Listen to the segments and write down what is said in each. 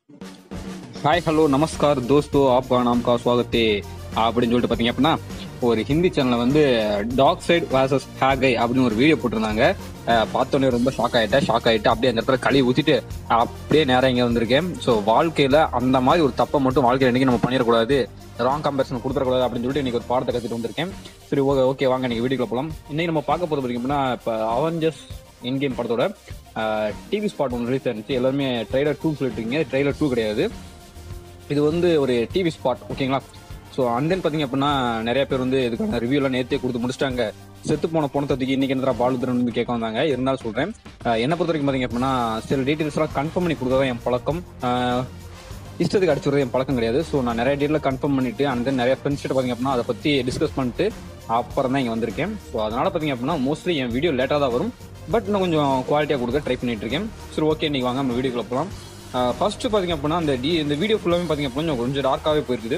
hi hello நமஸ்கார் தோஸ்தோ ஆப்கா நாம்கா ஸ்வாகத்தே அப்படின்னு சொல்லிட்டு பார்த்தீங்க அப்படின்னா ஒரு ஹிந்தி சேனல்ல வந்து டாக் சைடு வர்சஸ் ஹேகை அப்படின்னு ஒரு வீடியோ போட்டிருந்தாங்க அஹ் பார்த்தோன்னே ரொம்ப ஷாக் ஆயிட்டேன் ஷாக் ஆயிட்டு அப்படியே அந்த இடத்துல கழுவி ஊத்திட்டு அப்படியே நேரம் இங்க வந்திருக்கேன் ஸோ வாழ்க்கையில அந்த மாதிரி ஒரு தப்பை மட்டும் வாழ்க்கையில என்னைக்கு நம்ம பண்ணிடக்கூடாது ராங் கம்பேரிசன் கொடுத்துடக்கூடாது அப்படின்னு சொல்லிட்டு இன்னைக்கு ஒரு பாடத்தை கத்துட்டு வந்திருக்கேன் சரி ஓகே ஓகே வாங்க இன்னைக்கு வீடியோக்குள்ள போகலாம் இன்னைக்கு நம்ம பார்க்க போறது பார்த்தீங்கன்னா இப்போ அவஞ்சஸ் இன் கேம் படத்தோட டிவி ஸ்பாட் ஒன்று ரிலீஸ் ஆயிருந்துச்சு எல்லாருமே ட்ரைலர் டூ சொல்லிட்டு இருக்கீங்க ட்ரைலர் டூ கிடையாது இது வந்து ஒரு டிவி ஸ்பாட் ஓகேங்களா ஸோ அண்ட் தென் பார்த்தீங்க அப்படின்னா நிறைய பேர் வந்து இதுக்கான ரிவ்யூ எல்லாம் நேத்தே கொடுத்து முடிச்சிட்டாங்க செத்து போன பணத்தை இன்னைக்கு என்ன பால் வந்து கேட்க வந்தாங்க இருந்தாலும் சொல்றேன் அஹ் என்னை பொறுத்த வரைக்கும் பார்த்தீங்க அப்படின்னா சில டீட்டெயில்ஸ் எல்லாம் கன்ஃபார்ம் பண்ணி கொடுக்கறதா என் பழக்கம் அஹ் இஷ்டத்துக்கு அடிச்சு விடுறது என் பழக்கம் கிடையாது ஸோ நான் நிறைய டீட்டில் கன்ஃபார்ம் பண்ணிட்டு அண்ட் தென் நிறைய ஃப்ரெண்ட்ஸ் கிட்ட பார்த்தீங்க அப்படின்னா அதை பத்தி டிஸ்கஸ் பண்ணிட்டு அப்புறம் தான் இங்கே வந்திருக்கேன் ஸோ அதனால பார்த்தீங்க அப்படின்னா மோஸ்ட்லி என் வீடியோ லேட்டாக தான் வரும் பட் இன்னும் கொஞ்சம் குவாலிட்டியாக கொடுக்க ட்ரை பண்ணிட்டு இருக்கேன் சரி ஓகே இன்னைக்கு வாங்க நம்ம வீடியோக்குள்ள போகலாம் ஃபர்ஸ்ட் பார்த்தீங்க அப்படின்னா அந்த டி இந்த வீடியோ ஃபுல்லாமே பார்த்தீங்க அப்படின்னா கொஞ்சம் டார்க்காகவே போயிருக்குது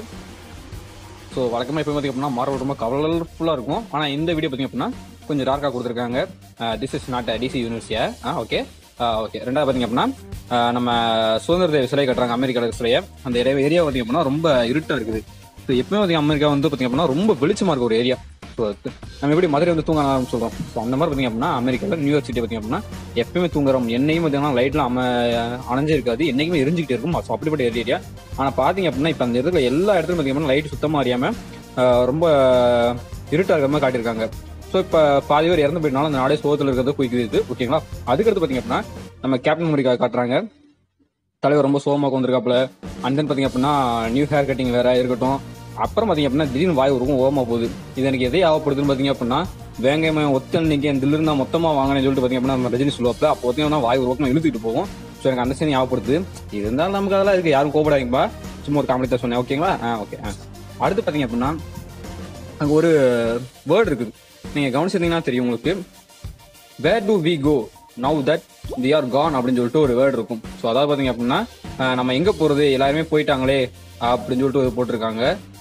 ஸோ வழக்கமாக இப்போ பார்த்தீங்க அப்படின்னா மார்வல் ரொம்ப கலர்ஃபுல்லாக இருக்கும் ஆனால் இந்த வீடியோ பார்த்தீங்க அப்படின்னா கொஞ்சம் டார்க்காக கொடுத்துருக்காங்க திஸ் இஸ் நாட் டிசி யூனிவர்சிட்டியா ஆ ஓகே ஓகே ரெண்டாவது பார்த்தீங்க அப்படின்னா ஆஹ் நம்ம சுதந்திர தேவ சிலை கட்டுறாங்க அமெரிக்காவில் சிலையை அந்த ஏரியா பார்த்தீங்க அப்படின்னா ரொம்ப இருட்டாக இருக்குது ஸோ எப்பவுமே பார்த்தீங்க அமெரிக்கா வந்து பார்த்தீங்க அப்படின்னா ரொம்ப வெளிச்சமாக இருக்க ஒரு ஏரியா ஸோ நம்ம எப்படி மதுரை வந்து தூங்க ஆரம்பிச்சு சொல்றோம் ஸோ அந்த மாதிரி பார்த்தீங்க அப்படின்னா அமெரிக்காவில் நியூயார்க் சிட்டி பார்த்தீங்க அப்படின்னா எப்பயுமே தூங்குறோம் என்னையும் பார்த்தீங்கன்னா லைட்லாம் அம அணைஞ்சே இருக்காது என்னைக்குமே எரிஞ்சுக்கிட்டே இருக்கும் ஸோ அப்படிப்பட்ட ஏரியா ஆனால் பார்த்தீங்க அப்படின்னா இப்போ அந்த இடத்துல எல்லா இடத்துலையும் பார்த்தீங்க அப்படின்னா லைட் சுத்தமாக அறியாமல் ரொம்ப இருட்டாக இருக்கிற மாதிரி காட்டியிருக்காங்க ஸோ இப்போ பாதி பேர் இறந்து போயிட்டனால அந்த நாடே சோகத்தில் இருக்கிறத குயிக்குது ஓகேங்களா அதுக்கடுத்து பார்த்தீங்க அப்படின்னா நம்ம கேப்டன் அமெரிக்கா காட்டுறாங்க தலைவர் ரொம்ப சோகமாக வந்திருக்காப்புல அண்ட் தென் பார்த்தீங்க அப்படின்னா நியூ ஹேர் கட்டிங் வேற இருக்கட்டும் அப்புறம் பார்த்தீங்க அப்படின்னா திடீர்னு வாய் உருவம் ஓமா போகுது இது எனக்கு எதை ஆகப்படுதுன்னு பார்த்தீங்க அப்படின்னா வேங்காயம் ஒத்தன் நீங்க என் தில்லிருந்து நான் மொத்தமா வாங்கினேன்னு சொல்லிட்டு பார்த்தீங்க அப்படின்னா நம்ம ரஜினி சொல்லுவாப்ல அப்போ பார்த்தீங்கன்னா வாய் உருவம் இழுத்துட்டு போகும் ஸோ எனக்கு அந்த சீன் ஞாபகப்படுது இது இருந்தாலும் நமக்கு அதெல்லாம் இருக்கு யாரும் கோபடாதீங்கப்பா சும்மா ஒரு காமெடி தான் சொன்னேன் ஓகேங்களா ஆ ஓகே ஆ அடுத்து பார்த்தீங்க அப்படின்னா அங்கே ஒரு வேர்டு இருக்குது நீங்கள் கவனிச்சிருந்தீங்கன்னா தெரியும் உங்களுக்கு where do we go now that we are gone அப்படின்னு சொல்லிட்டு ஒரு வேர்டு இருக்கும் ஸோ அதாவது பார்த்தீங்க அப்படின்னா அஹ் நம்ம எங்கே போகிறது எல்லாருமே போயிட்டாங்களே அப்படின்னு சொல்லிட்டு ஒரு போட்டிருக்காங்க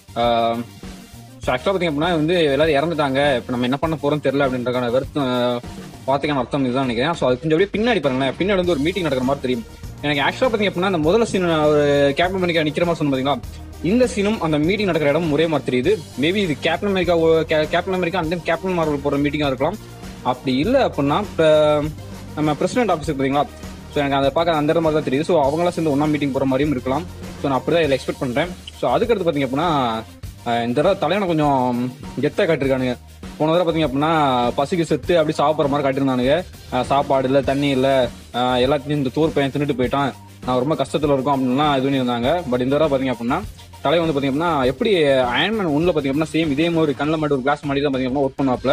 ஸோ ஆக்சுவலாக பார்த்தீங்க அப்படின்னா வந்து எல்லாரும் இறந்துட்டாங்க இப்போ நம்ம என்ன பண்ண போகிறோம் தெரியல அப்படின்றக்கான வருத்தம் வார்த்தைக்கான அர்த்தம் இதுதான் நினைக்கிறேன் ஸோ அது கொஞ்சம் அப்படியே பின்னாடி பாருங்களேன் பின்னாடி வந்து ஒரு மீட்டிங் நடக்கிற மாதிரி தெரியும் எனக்கு ஆக்சுவலாக பார்த்தீங்க அப்படின்னா அந்த முதல்ல சீன் ஒரு கேப்டன் அமெரிக்கா நிற்கிற மாதிரி சொன்ன பார்த்தீங்களா இந்த சீனும் அந்த மீட்டிங் நடக்கிற இடம் ஒரே மாதிரி தெரியுது மேபி இது Captain America Captain America and then Captain Marvel போகிற மீட்டிங்காக இருக்கலாம் அப்படி இல்லை அப்படின்னா இப்போ நம்ம பிரசிடென்ட் ஆஃபீஸ் பார்த்தீங்களா ஸோ எனக்கு அதை பார்க்க அந்த மாதிரி தான் தெரியுது ஸோ அவங்களாம் சேர்ந்து ஒன்றா மீட்டிங் போகிற மாதிரியும் இருக்கலாம் ஸோ நான் அப்படி தான் இதில் எக்ஸ்பெக்ட் பண்ணுறேன் ஸோ அதுக்கடுத்து பார்த்தீங்க அப்படின்னா அஹ் இந்த தடவை தலைவனை கொஞ்சம் கெத்தாக காட்டிருக்கானுங்க போன தடவை பார்த்தீங்க அப்படின்னா பசிக்கு செத்து அப்படி சாப்பிட்ற மாதிரி காட்டியிருந்தானுங்க அஹ் சாப்பாடு இல்லை தண்ணி இல்லை எல்லாத்தையும் இந்த தூர் பையன் தின்னுட்டு போயிட்டான் நான் ரொம்ப கஷ்டத்தில் இருக்கோம் அப்படின்லாம் இது பண்ணியிருந்தாங்க பட் இந்த தடவை பார்த்தீங்க அப்படின்னா தலை வந்து பார்த்தீங்க அப்படின்னா எப்படி அயன்மேன் ஒன்றில் பார்த்தீங்க அப்படின்னா சேம் இதே மாதிரி கண்ணில் மட்டும் ஒரு கிளாஸ் மாதிரி தான் பார்த்தீங்க அப்படின்னா ஒர்க் பண்ணுவாப்ல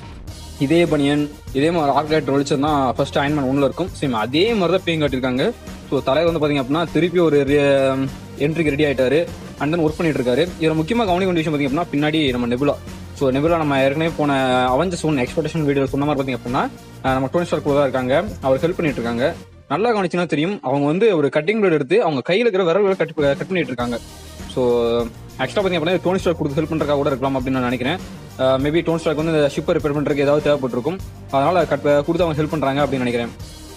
இதே பனியன் இதே மாதிரி ஆர்கலைட் வெளிச்சம் தான் ஃபர்ஸ்ட் அயன்மேன் ஒன்றில் இருக்கும் சேம் அதே மாதிரி தான் பேயும் காட்டியிருக்காங்க ஸோ தலைவர் வந்து பார்த்தீங்க அப்படின்னா திருப்பி ஒரு என்ட்ரிக்கு ரெடி ஆயிட்டாரு அண்ட் தென் ஒர்க் பண்ணிட்டு இருக்காரு இதில் முக்கியமாக கவனிக்க வேண்டிய விஷயம் பார்த்தீங்க அப்படின்னா பின்னாடி நம்ம நெபுலா ஸோ நெபுலா நம்ம ஏற்கனவே போன அவஞ்சஸ் ஒன் எக்ஸ்பெக்டேஷன் வீடியோ சொன்ன மாதிரி பார்த்தீங்க அப்படின்னா அஹ் நம்ம டோனி ஸ்டார் கூட தான் இருக்காங்க அவர் ஹெல்ப் பண்ணிட்டு இருக்காங்க நல்லா கவனிச்சுன்னா தெரியும் அவங்க வந்து ஒரு கட்டிங் பிளேட் எடுத்து அவங்க கையில் இருக்கிற விரல்களை கட் கட் பண்ணிட்டு இருக்காங்க ஸோ ஆக்சுவலாக பார்த்தீங்க அப்படின்னா டோனி ஸ்டார் கொடுத்து ஹெல்ப் பண்ணுறக்கா கூட இருக்கலாம் அப்படின்னு நான் நினைக்கிறேன் மேபி டோனி ஸ்டார்க்கு வந்து இந்த ஷிப்பை ரிப்பேர் பண்ணுறதுக்கு ஏதாவது தேவைப்பட்டிருக்கும் அதனால கட் கொடுத்து அவங்க ஹெல்ப் பண்ணுறாங்க அப்படின்னு நினைக்கிறேன்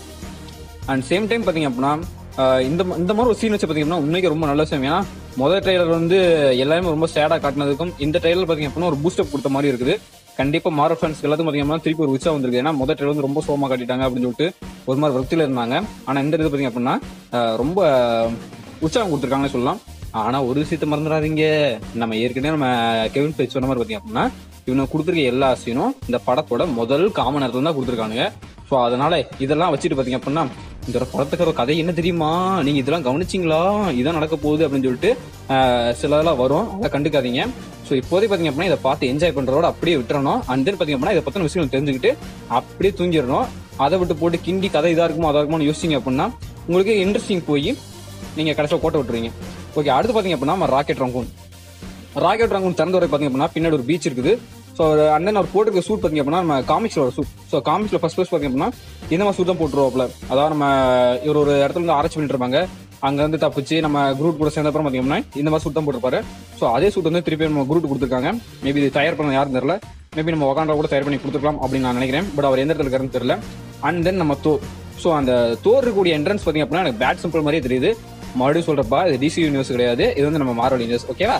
அண்ட் சேம் டைம் பார்த்தீங்க அப்படின்னா ஆஹ் இந்த ம- இந்த மாதிரி ஒரு சீன் வச்சு பார்த்தீங்கன்னா உண்மைக்கு ரொம்ப நல்ல விஷயம் ஏன்னா முதல் ட்ரெய்லர் வந்து எல்லாருமே ரொம்ப சேடாக காட்டினதுக்கும் இந்த ட்ரெய்லர் பார்த்தீங்க அப்படின்னா ஒரு பூஸ்டப் கொடுத்த மாதிரி இருக்குது கண்டிப்பா மாரல் ஃபேன்ஸ் எல்லாத்துக்கும் பார்த்தீங்கன்னா திருப்பி ஒரு உச்சா வந்திருக்கு ஏன்னா முதல் ட்ரெய்லர் வந்து ரொம்ப சோகமாக காட்டிட்டாங்க அப்படின்னு சொல்லிட்டு ஒரு மாதிரி விரக்தியில இருந்தாங்க ஆனா இந்த இது பார்த்தீங்க அப்படின்னா ஆஹ் ரொம்ப உற்சாகம் கொடுத்துருக்காங்கன்னு சொல்லலாம் ஆனா ஒரு விஷயத்த மறந்துடாதீங்க நம்ம ஏற்கனவே நம்ம கெவின் பேச்சு சொன்ன மாதிரி பார்த்தீங்க அப்படின்னா இவனுக்கு கொடுத்துருக்க எல்லா சீனும் இந்த படத்தோட முதல் காமன் நேரத்துல தான் கொடுத்துருக்கானுங்க ஸோ அதனால இதெல்லாம் வச்சுட்டு பார்த்தீங்க அப்படின்னா இந்த ஒரு படத்துக்கு ஒரு கதை என்ன தெரியுமா நீங்க இதெல்லாம் கவனிச்சிங்களா இதான் நடக்க போகுது அப்படின்னு சொல்லிட்டு ஆஹ், சில இதெல்லாம் வரும் அதை கண்டுக்காதீங்க ஸோ இப்போதைக்கு பார்த்தீங்க அப்படின்னா இதை பார்த்து என்ஜாய் பண்றதோட அப்படியே விட்டுறணும் அண்ட் தென் பார்த்தீங்க அப்படின்னா இதை பத்தின விஷயம் தெரிஞ்சுக்கிட்டு அப்படியே தூங்கிடணும் அதை விட்டு போட்டு கிண்டி கதை இதா இருக்குமோ அதா இருக்குமோன்னு யோசிச்சிங்க அப்படின்னா உங்களுக்கு இன்ட்ரெஸ்டிங் போய் நீங்க கடைசியில் கோட்டை விட்டுருவீங்க ஓகே அடுத்து பார்த்தீங்க அப்படின்னா நம்ம ராக்கெட் ரங்கூன் ராக்கெட் ரங்கூன் திறந்த வரை பார்த்தீங்க அப்படின்னா பின்னாடி ஒரு பீச் இருக்குது ஸோ அண்ணன் அவர் போட்டுருக்க சூட் பார்த்தீங்க அப்படின்னா நம்ம காமிக்ஸில் ஒரு சூட் ஸோ காமிக்ஸில் ஃபர்ஸ்ட் ஃபர்ஸ்ட் பார்த்தீங்க அப்படின்னா இந்த மாதிரி சூட் தான் போட்டுருவாப்ல அதாவது நம்ம இவர் ஒரு இடத்துல இருந்து ஆராய்ச்சி பண்ணிட்டு இருப்பாங்க அங்க இருந்து தப்பிச்சு நம்ம குரூப் கூட சேர்ந்த அப்புறம் பார்த்தீங்கன்னா இந்த மாதிரி சூட் தான் போட்டிருப்பாரு ஸோ அதே சூட் வந்து திருப்பி நம்ம குரூப் கொடுத்துருக்காங்க மேபி இது தயார் பண்ண யாரும் தெரியல மேபி நம்ம ஒகாண்டா கூட தயார் பண்ணி கொடுத்துருக்கலாம் அப்படின்னு நான் நினைக்கிறேன் பட் அவர் எந்த இடத்துல இருக்காருன்னு தெரியல அண்ட் தென் நம்ம தோ ஸோ அந்த தோர் இருக்கக்கூடிய என்ட்ரன்ஸ் பார்த்தீங்க அப்படின்னா எனக்கு பேட் சிம்பிள் மாதிரியே தெரியுது மறுபடியும் சொல்றப்பா இது டிசி யூனிவர்ஸ் கிடையாது இது வந்து நம்ம மார்வல் யூனிவர்ஸ் ஓகேவா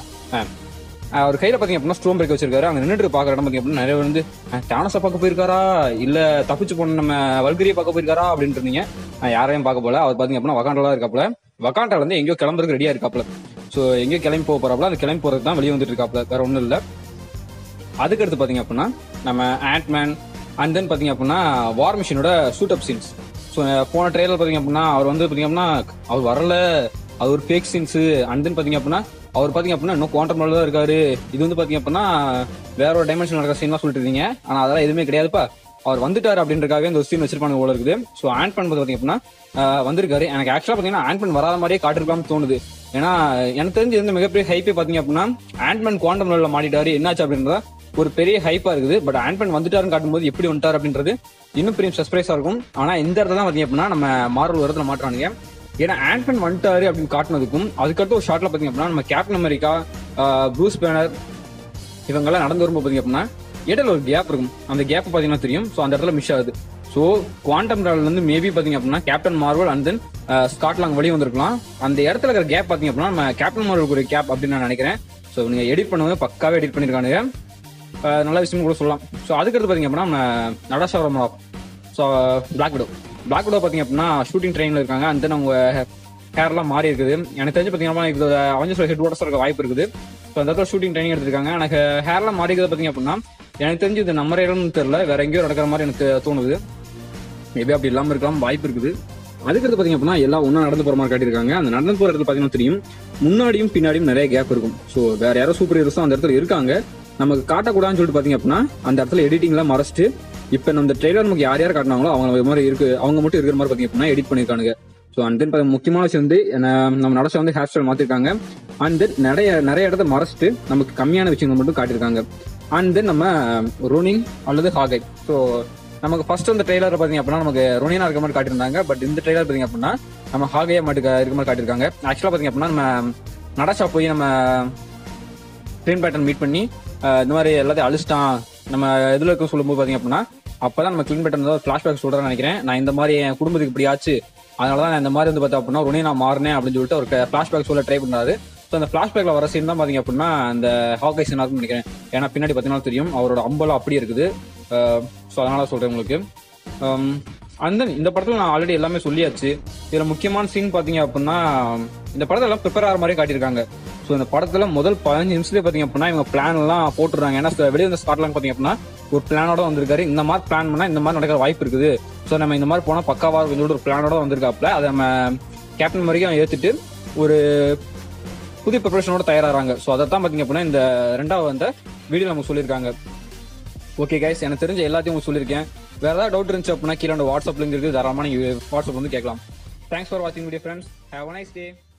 அவர் கையில பாத்தீங்க அப்படின்னா ஸ்டோம் பிரேக் வச்சிருக்காரு அங்க நின்றுட்டு பாக்குற இடம் பாத்தீங்க அப்படின்னா நிறைய பேர் வந்து டானஸை பார்க்க போயிருக்காரா இல்ல தப்பிச்சு போன நம்ம வல்கிரியை பார்க்க போயிருக்காரா அப்படின்னு இருந்தீங்க நான் யாரையும் பார்க்க போல அவர் பாத்தீங்க அப்படின்னா வகாண்டால இருக்காப்ல வகாண்டா வந்து எங்கேயோ கிளம்புறதுக்கு ரெடியா இருக்காப்ல சோ எங்கேயோ கிளம்பி போக போறாப்ல அந்த கிளம்பி போறதுக்கு தான் வெளியே வந்துட்டு இருக்காப்ல வேற ஒண்ணும் இல்ல அதுக்கடுத்து பாத்தீங்க அப்படின்னா நம்ம ஆண்ட்மேன் அண்ட் தென் பாத்தீங்க அப்படின்னா வார் மிஷினோட சூட் அப் சீன்ஸ் ஸோ போன ட்ரெயிலர் பாத்தீங்க அப்படின்னா அவர் வந்து பாத்தீங்க அப்படின்னா அவர் வரல அது ஒரு ஃபேக் சீன்ஸ் அண்ட் தென் பாத்தீங்க அப்படின்னா அவர் பாத்தீங்க அப்படின்னா இன்னும் குவாண்டம் தான் இருக்காரு இது வந்து பாத்தீங்க அப்படின்னா வேற ஒரு டைமென்ஷன் நடக்கிற சீன் சொல்லிட்டு இருக்கீங்க ஆனா அதெல்லாம் எதுவுமே கிடையாதுப்பா அவர் வந்துட்டாரு அப்படின்றக்காக இந்த சீன் வச்சிருப்பாங்க போல இருக்குது ஸோ ஆண்ட்மேன் பாத்தீங்க அப்படின்னா ஆஹ் வந்திருக்காரு எனக்கு ஆக்சுவலா பாத்தீங்கன்னா ஆண்ட்மேன் வராத மாதிரியே காட்டிருக்கலாம்னு தோணுது ஏன்னா எனக்கு தெரிஞ்சு இருந்த மிகப்பெரிய ஹைப்பே பாத்தீங்க அப்படின்னா ஆண்ட்மேன் குவாண்டம் லெவல்ல மாட்டிட்டாரு என்னாச்சு அப்படின்றத ஒரு பெரிய ஹைப்பா இருக்குது பட் ஆண்ட்மேன் வந்துட்டாருன்னு காட்டும்போது எப்படி வந்துட்டார் அப்படின்றது இன்னும் பெரிய சர்ப்ரைஸா இருக்கும் ஆனா இந்த இடத்துல தான் பாத்தீங்க அப்படின்னா நம்ம மார்வல் வரத்துல மாட்டுறானுங்க ஏன்னா ஆண்ட்மேன் வந்துட்டாரு அப்படின்னு காட்டினதுக்கும் அதுக்கடுத்து ஒரு ஷாட்ல பாத்தீங்க அப்படின்னா நம்ம கேப்டன் அமெரிக்கா ப்ரூஸ் பேனர் இவங்கெல்லாம் நடந்து வரும்போது பாத்தீங்க அப்படின்னா இடையில ஒரு கேப் இருக்கும் அந்த கேப் பாத்தீங்கன்னா தெரியும் ஸோ அந்த இடத்துல மிஸ் ஆகுது ஸோ குவாண்டம் டிராவல் வந்து மேபி பாத்தீங்க அப்படின்னா Captain Marvel and then Scott Lang வெளியே வந்திருக்கலாம் அந்த இடத்துல இருக்கிற கேப் பாத்தீங்க அப்படின்னா நம்ம கேப்டன் மார்வல் ஒரு கேப் அப்படின்னு நான் நினைக்கிறேன் ஸோ நீங்க எடிட் பண்ணுவது பக்காவே எடிட் பண்ணிருக்கானுங்க அஹ் நல்ல விஷயம் கூட சொல்லலாம் ஸோ அதுக்கடுத்து பாத்தீங்க அப்படின்னா நம்ம நடாஷா ரமணா so Black Widow Black Widow பாத்தீங்க அப்படின்னா ஷூட்டிங் ட்ரெயின்ல இருக்காங்க அந்த அவங்க ஹேர்லாம் மாறி இருக்குது எனக்கு தெரிஞ்சு பாத்தீங்கன்னா இது அவஞ்சர் ஹெட் வாட்டர்ஸ் இருக்க வாய்ப்பு இருக்குது ஸோ அந்த இடத்துல ஷூட்டிங் ட்ரைனிங் எடுத்திருக்காங்க எனக்கு ஹேர்லாம் மாறி இருக்குது பாத்தீங்க அப்படின்னா எனக்கு தெரிஞ்சு இது நம்ம இடம்னு தெரியல வேற எங்கேயோ நடக்கிற மாதிரி எனக்கு தோணுது மேபி அப்படி இல்லாம இருக்கலாம் வாய்ப்பு இருக்குது அதுக்கடுத்து பாத்தீங்க அப்படின்னா எல்லாம் ஒண்ணா நடந்து போற மாதிரி காட்டியிருக்காங்க அந்த நடந்து போற இடத்துல பாத்தீங்கன்னா தெரியும் முன்னாடியும் பின்னாடியும் நிறைய கேப் இருக்கும் ஸோ வேற யாரோ சூப்பர் ஹீரோஸும் அந்த இடத்துல இருக்காங்க நமக்கு காட்டக்கூடாதுன்னு சொல்லிட்டு பாத்தீங்க அப்படின்னா அந்த இடத்துல எடிட்டிங்லாம் மறைச்சிட்டு இப்ப நம்ம ட்ரெய்லர் நமக்கு யார் யார் காட்டினாங்களோ அவங்க இது மாதிரி இருக்கு அவங்க மட்டும் இருக்கிற மாதிரி பாத்தீங்க அப்படின்னா எடிட் பண்ணிருக்கானுங்க ஸோ அண்ட் தென் முக்கியமான விஷயம் வந்து என்ன- நம்ம நடச்ச வந்து ஹேர் ஸ்டைல் மாத்திருக்காங்க அண்ட் தென் நிறைய நிறைய இடத்த மறைச்சிட்டு நமக்கு கம்மியான விஷயங்கள் மட்டும் காட்டியிருக்காங்க அண்ட் தென் நம்ம ரோனிங் அல்லது ஹாகை ஸோ நமக்கு ஃபர்ஸ்ட் அந்த ட்ரெய்லர் பாத்தீங்க அப்படின்னா நமக்கு ரோனினா இருக்க மாதிரி காட்டியிருந்தாங்க பட் இந்த ட்ரெய்லர் பாத்தீங்க அப்படின்னா நம்ம ஹாகையா மட்டும் இருக்க மாதிரி காட்டியிருக்காங்க ஆக்சுவலா பாத்தீங்க அப்படின்னா நம்ம நடச்சா போய் நம்ம ட்ரெயின் பேட்டர்ன் மீட் பண்ணி அஹ், இந்த மாதிரி எல்லாத்தையும் அழிச்சிட்டான் நம்ம இதுல இருக்க சொல்லும்போது பாத்தீங்க அப்படின்னா அப்பதான் நம்ம கிளீன் பேட்டர்ன் ஏதாவது ஃபிளாஷ்பேக் சொல்றேன்னு நினைக்கிறேன் நான் இந்த மாதிரி என் குடும்பத்துக்கு இப்படி ஆச்சு அதனாலதான் நான் இந்த மாதிரி வந்து பார்த்தா அப்படின்னா உடனே நான் மாறினேன் அப்படின்னு சொல்லிட்டு ஒரு ஃபிளாஷ்பேக் சொல்ல ட்ரை பண்றாரு ஸோ அந்த ஃபிளாஷ்பேக்ல வர சீன் தான் பாத்தீங்க அப்படின்னா அந்த ஹாக்கை சீனா இருக்கும்னு நினைக்கிறேன் ஏன்னா பின்னாடி பார்த்தீங்கன்னா தெரியும் அவரோட அம்பலம் அப்படியே இருக்குது ஸோ அதனால சொல்றேன் உங்களுக்கு அண்ட் தென் இந்த படத்துல நான் ஆல்ரெடி எல்லாமே சொல்லியாச்சு இதுல முக்கியமான சீன் பாத்தீங்க அப்படின்னா இந்த படத்துல எல்லாம் ப்ரிப்பேர் ஆகிற மாதிரி காட்டியிருக்காங்க ஸோ இந்த படத்துல முதல் பதினஞ்சு நிமிஷத்துலேயே பாத்தீங்க அப்படின்னா இவங்க பிளான் எல்லாம் போட்டுறாங்க ஏன்னா வெளியே வந்து ஸ்காட்லாந்து பாத்தீங்க அப்படின்னா ஒரு பிளானோட வந்திருக்காரு இந்த மாதிரி பிளான் பண்ணா இந்த மாதிரி நடக்கிற வாய்ப்பு இருக்குது ஸோ நம்ம இந்த மாதிரி போனா பக்காவா இருக்கும் சொல்லிட்டு ஒரு பிளானோட வந்திருக்காப்ல அதை நம்ம கேப்டன் வரைக்கும் ஏத்துட்டு ஒரு புதிய ப்ரிப்பரேஷனோட தயாராகிறாங்க ஸோ அதை தான் பாத்தீங்க அப்படின்னா இந்த ரெண்டாவது வந்து வீடியோ நமக்கு சொல்லியிருக்காங்க ஓகே கைஸ் எனக்கு தெரிஞ்ச எல்லாத்தையும் உங்களுக்கு சொல்லியிருக்கேன் வேற ஏதாவது டவுட் இருந்துச்சு அப்படின்னா கீழே வாட்ஸ்அப் லிங்க் இருக்குது தாராளமாக நீங்கள் வாட்ஸ்அப் வந்து கேட்கலாம் தேங்க்ஸ் ஃபார் வாட்சிங் video friends have a nice day